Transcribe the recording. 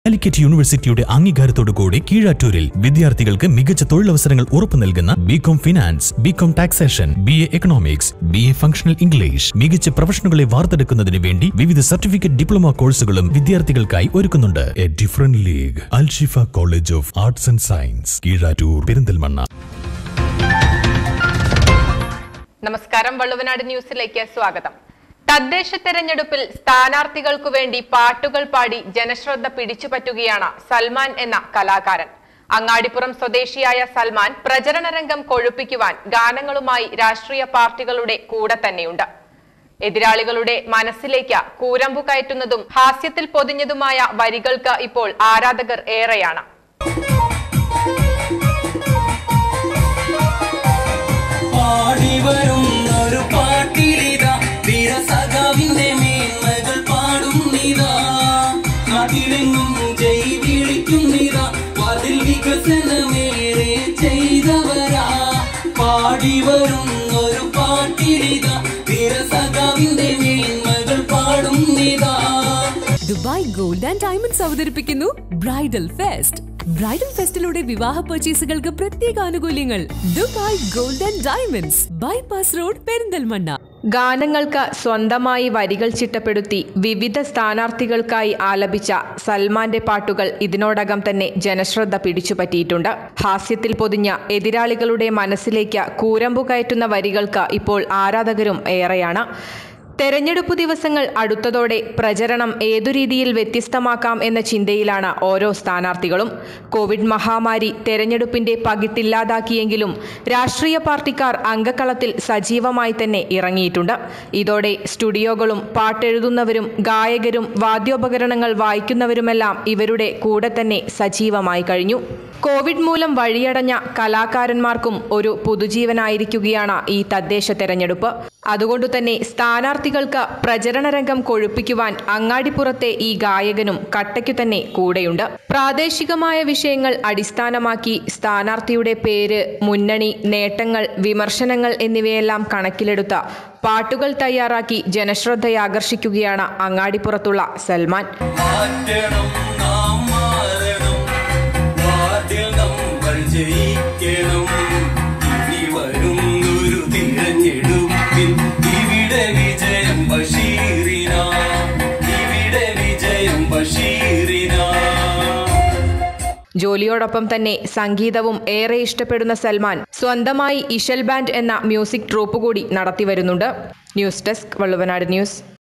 കാലിക്കറ്റ് യൂണിവേഴ്സിറ്റിയുടെ അംഗീകാരത്തോടുകൂടി കീഴാറ്റൂരിൽ വിദ്യാർത്ഥികൾക്ക് മികച്ച തൊഴിലവസരങ്ങൾ ഉറപ്പു നൽകുന്ന B Com finance B Com taxation B A economics B A functional English മികച്ച പ്രൊഫഷണലുകളെ വാർത്തെടുക്കുന്നതിന് വേണ്ടി വിവിധ സർട്ടിഫിക്കറ്റ് ഡിപ്ലോമ കോഴ്സുകളും വിദ്യാർത്ഥികൾക്കായി ഒരുക്കുന്നുണ്ട് a different league Alshifa college of arts and science Keezhattoor Perinthalmanna നമസ്കാരം വള്ളുവനാട് ന്യൂസിലേക്ക് സ്വാഗതം തദ്ദേശ തെരഞ്ഞെടുപ്പിൽ സ്ഥാനാർത്ഥികൾക്കു വേണ്ടി പാട്ടുകൾ പാടി ജനശ്രദ്ധ പിടിച്ചുപറ്റുകയാണ് സൽമാൻ എന്ന കലാകാരൻ അങ്ങാടിപ്പുറം സ്വദേശിയായ സൽമാൻ പ്രചരണ രംഗം കൊഴുപ്പിക്കുവാൻ ഗാനങ്ങളുമായി രാഷ്ട്രീയ പാർട്ടികളുടെ കൂടെ തന്നെയുണ്ട് എതിരാളികളുടെ മനസ്സിലേക്ക് കൂരമ്പു കയറ്റുന്നതും ഹാസ്യത്തിൽ പൊതിഞ്ഞതുമായ വരികൾക്ക് ഇപ്പോൾ ആരാധകർ ഏറെയാണ് പാടി വരുന്നൊരു പാട്ടിലിതാ വീരസഖാവിന്റെ മേന്മകൾ പാടുന്നിതാ നാട്ടിലെങ്ങും ജയ് വിളിക്കുന്നിതാ അതിൽ വികസനമേറെ ചെയ്തവരാ പാടി വരുന്നൊരു പാട്ടിലിതാ വീരസഖാവിന്റെ മേന്മകൾ പാടുന്നിതാ ദുബായ് ഗോൾഡ് ആൻഡ് ഡയമണ്ട്സ് അവതരിപ്പിക്കുന്നു ബ്രൈഡൽ ഫെസ്റ്റ് ബ്രൈഡൽ ഫെസ്റ്റിലൂടെ വിവാഹ പർച്ചേസുകൾക്ക് പ്രത്യേക ആനുകൂല്യങ്ങൾ Dubai gold and diamonds bypass road Perinthalmanna ഗാനങ്ങൾക്ക് സ്വന്തമായി വരികൾ ചിട്ടപ്പെടുത്തി വിവിധ സ്ഥാനാർത്ഥികൾക്കായി ആലപിച്ച സൽമാന്റെ പാട്ടുകൾ ഇതിനോടകം തന്നെ ജനശ്രദ്ധ പിടിച്ചുപറ്റിയിട്ടുണ്ട് ഹാസ്യത്തിൽ പൊതിഞ്ഞ എതിരാളികളുടെ മനസ്സിലേക്ക് കൂരമ്പു കയറ്റുന്ന വരികൾക്ക് ഇപ്പോൾ ആരാധകരും ഏറെയാണ് തെരഞ്ഞെടുപ്പ് ദിവസങ്ങൾ അടുത്തതോടെ പ്രചരണം ഏതു രീതിയിൽ വ്യത്യസ്തമാക്കാം എന്ന ചിന്തയിലാണ് ഓരോ സ്ഥാനാർത്ഥികളും കോവിഡ് മഹാമാരി തെരഞ്ഞെടുപ്പിന്റെ പകിട്ടില്ലാതാക്കിയെങ്കിലും രാഷ്ട്രീയ പാർട്ടിക്കാർ അംഗക്കളത്തിൽ സജീവമായി തന്നെ ഇറങ്ങിയിട്ടുണ്ട് ഇതോടെ സ്റ്റുഡിയോകളും പാട്ടെഴുതുന്നവരും ഗായകരും വാദ്യോപകരണങ്ങൾ വായിക്കുന്നവരുമെല്ലാം ഇവരുടെ കൂടെ തന്നെ സജീവമായി കഴിഞ്ഞു കോവിഡ് മൂലം വഴിയടഞ്ഞ കലാകാരന്മാർക്കും ഒരു പുതുജീവനായിരിക്കുകയാണ് ഈ തദ്ദേശ തെരഞ്ഞെടുപ്പ് അതുകൊണ്ടു തന്നെ സ്ഥാനാർത്ഥികൾക്ക് പ്രചരണ രംഗം കൊഴുപ്പിക്കുവാൻ അങ്ങാടിപ്പുറത്തെ ഈ ഗായകനും കട്ടയ്ക്കു തന്നെ കൂടെയുണ്ട് പ്രാദേശികമായ വിഷയങ്ങൾ അടിസ്ഥാനമാക്കി സ്ഥാനാർത്ഥിയുടെ പേര് മുന്നണി നേട്ടങ്ങൾ വിമർശനങ്ങൾ എന്നിവയെല്ലാം കണക്കിലെടുത്ത പാട്ടുകൾ തയ്യാറാക്കി ജനശ്രദ്ധയാകർഷിക്കുകയാണ് അങ്ങാടിപ്പുറത്തുള്ള സൽമാൻ മാറ്റണം നാം മാറണം വാർഡിൽ നമ്മൾ ജയിക്കണം ഇനി വരുന്നൊരു തിരഞ്ഞെടുപ്പിൽ ഇവിടെ വിജയം ബഷീറിന ഇവിടെ വിജയം ബഷീറിന ജോലിയോടൊപ്പം തന്നെ സംഗീതവും ഏറെ ഇഷ്ടപ്പെടുന്ന സൽമാൻ സ്വന്തമായി ഇഷൽ ബാൻഡ് എന്ന മ്യൂസിക് ട്രൂപ്പ് കൂടി നടത്തിവരുന്നുണ്ട് ന്യൂസ് ഡെസ്ക് വള്ളുവനാട് ന്യൂസ്